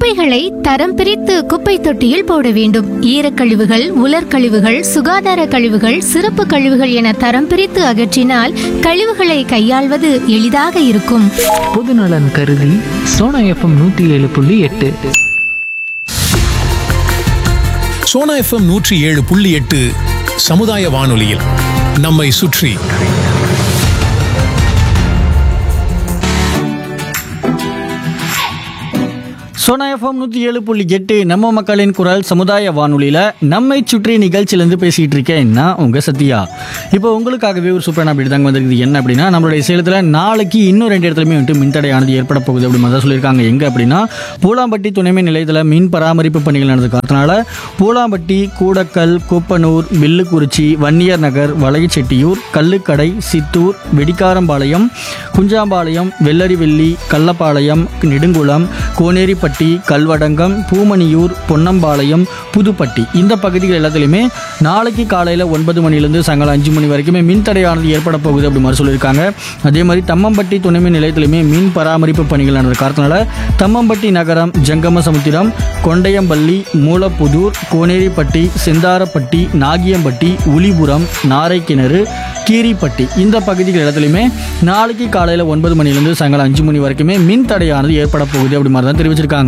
குப்பைகளை தரம் பிரித்து குப்பை தொட்டியில் போட வேண்டும் ஈரக்கழிவுகள் உலர்கழிவுகள் சுகாதார கழிவுகள் சிறப்பு கழிவுகள் என தரம் பிரித்து அகற்றினால் கழிவுகளை கையாள்வது எளிதாக இருக்கும் பொதுநலன் கருதி சோனா எஃப்எம் நூற்றி ஏழு புள்ளி எட்டு சோனா எஃப்எம் நூற்றி ஏழு புள்ளி எட்டு சமுதாய வானொலியில் நம்மை சுற்றி சோனா எஃப்எம் நூற்றி ஏழு புள்ளி எட்டு நம்ம மக்களின் குரல் சமுதாய வானொலியில் நம்மை சுற்றி நிகழ்ச்சியிலேருந்து பேசிகிட்டு இருக்கேன் நான் உங்கள் சத்யா இப்போ உங்களுக்காகவே ஒரு சூப்பரான அப்படி தாங்க வந்திருக்குது என்ன அப்படின்னா நம்மளுடைய சேலத்தில் நாளைக்கு இன்னும் ரெண்டு இடத்துலையுமே வந்துட்டு மின்தடையானது ஏற்பட போகுது அப்படி மாதிரி தான் சொல்லியிருக்காங்க எங்கே அப்படின்னா பூலாம்பட்டி துணைமின் நிலையத்தில் மின் பராமரிப்பு பணிகள் நடந்திருக்கு அதனால பூலாம்பட்டி கூடக்கல் கூப்பனூர் வில்லுக்குறிச்சி வன்னியர் நகர் வளையச்செட்டியூர் கல்லுக்கடை சித்தூர் வெடிக்காரம்பாளையம் குஞ்சாம்பாளையம் வெள்ளரிவெள்ளி கள்ளப்பாளையம் நெடுங்குளம் கோனேரிப்பட்டி கல்வடங்கம் பூமணியூர் பொன்னம்பாளையம் புதுப்பட்டி இந்த பகுதிகள் எல்லாத்துலேயுமே நாளைக்கு காலையில் ஒன்பது மணிலேருந்து சாயங்காலம் அஞ்சு மணி வரைக்குமே மின்தடையானது ஏற்பட போகுது அப்படி மாதிரி சொல்லியிருக்காங்க அதே மாதிரி தம்மம்பட்டி துணைமின் நிலையத்திலுமே மின் பராமரிப்பு பணிகள் நடந்த காரணத்தினால தம்மம்பட்டி நகரம் ஜங்கமசமுத்திரம் கொண்டையம்பள்ளி மூலப்புதூர் கோனேரிப்பட்டி செந்தாரப்பட்டி நாகியம்பட்டி உளிபுரம் நாரைக்கிணறு கீரிப்பட்டி இந்த பகுதிகள் இடத்துலையுமே நாளைக்கு காலையில் ஒன்பது மணிலேருந்து சாயங்காலம் அஞ்சு மணி வரைக்குமே மின் தடையானது ஏற்பட போகுது அப்படி மாதிரி தான் தெரிவிச்சிருக்காங்க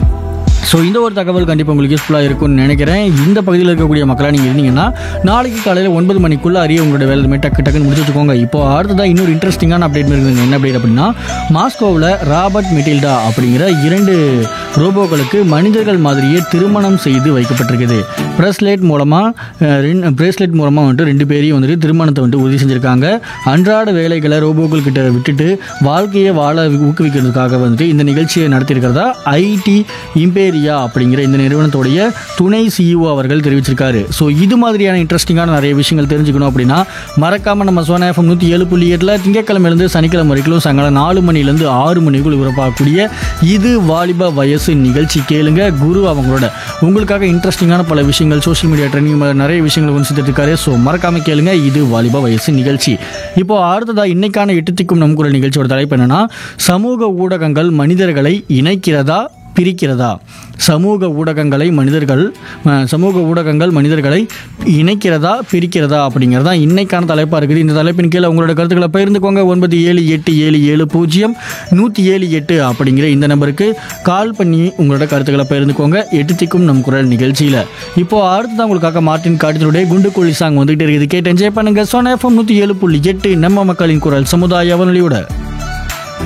ஸோ இந்த ஒரு தகவல் கண்டிப்பாக உங்களுக்கு யூஸ்ஃபுல்லாக இருக்கும்னு நினைக்கிறேன் இந்த பகுதியில் இருக்கக்கூடிய மக்களாக நீங்கள் இருந்தீங்கன்னா நாளைக்கு காலையில் ஒன்பது மணிக்குள்ளே அறிய உங்களோட வேலை டக்கு டக்குன்னு முடிச்சு வச்சுக்கோங்க இப்போ அடுத்ததாக இன்னொரு இன்ட்ரெஸ்டிங்கான அப்டேட் இருக்குதுங்க என்ன அப்டேட் அப்படின்னா மாஸ்கோவில் ராபர்ட் மெட்டில்டா அப்படிங்கிற இரண்டு ரோபோக்களுக்கு மனிதர்கள் மாதிரியே திருமணம் செய்து வைக்கப்பட்டிருக்குது பிரஸ்லெட் மூலமாக பிரேஸ்லெட் மூலமாக வந்துட்டு ரெண்டு பேரையும் வந்துட்டு திருமணத்தை வந்துட்டு உறுதி செஞ்சுருக்காங்க அன்றாட வேலைகளை ரோபோக்கள் கிட்ட விட்டுட்டு வாழ்க்கையை வாழ ஊக்குவிக்கிறதுக்காக வந்துட்டு இந்த நிகழ்ச்சியை நடத்தியிருக்கிறதா ஐடி இம்பேரியா அப்படிங்கிற இந்த நிறுவனத்துடைய துணை சிஇஓ அவர்கள் தெரிவிச்சிருக்காரு ஸோ இது மாதிரியான இன்ட்ரெஸ்டிங்கான நிறைய விஷயங்கள் தெரிஞ்சுக்கணும் அப்படின்னா மறக்காமல் நம்ம சோனா எஃப்எம் நூற்றி ஏழு புள்ளி எட்டில் திங்கக்கிழமையிலேருந்து சனிக்கிழமை வரைக்கும் சாயங்காலம் நாலு மணிலேருந்து ஆறு மணிக்குள் உறப்பாகக்கூடிய இது வாலிப வயசு நிகழ்ச்சி கேளுங்க குரு அவங்களோட உங்களுக்காக இன்ட்ரெஸ்டிங்கான பல விஷயங்கள் சோஷியல் மீடியா ட்ரெண்டிங் நிறைய விஷயங்கள் கொண்டு சேர்த்துட்டு இருக்காரு ஸோ மறக்காம கேளுங்க இது வாலிப வயசு நிகழ்ச்சி இப்போ அடுத்ததா இன்னைக்கான எட்டுத்திக்கும் நம் குரல் நிகழ்ச்சியோட தலைப்பு என்னன்னா சமூக ஊடகங்கள் மனிதர்களை இணைக்கிறதா பிரிக்கிறதா சமூக ஊடகங்களை மனிதர்கள் அஹ், சமூக ஊடகங்கள் மனிதர்களை இணைக்கிறதா பிரிக்கிறதா அப்படிங்கிறதா இன்னைக்கான தலைப்பாக இருக்குது இந்த தலைப்பின் கீழே உங்களோட கருத்துக்களை பகிர்ந்துக்கோங்க ஒன்பது ஏழு எட்டு ஏழு ஏழு பூஜ்ஜியம் நூற்றி ஏழு எட்டு அப்படிங்கிற இந்த நம்பருக்கு கால் பண்ணி உங்களோட கருத்துக்களை பகிர்ந்துக்கோங்க எட்டு திக்கும் நம் குரல் நிகழ்ச்சியில் இப்போ அடுத்ததான் உங்களுக்காக மார்ட்டின் காட்டினுடைய குண்டு கோழி சாங் வந்துகிட்டே இருக்குது கேட்டு என்ஜாய் பண்ணுங்க சோனா எஃப்எம் நூற்றி ஏழு புள்ளி எட்டு நம்ம மக்களின் குரல் சமுதாய அவனொலியோட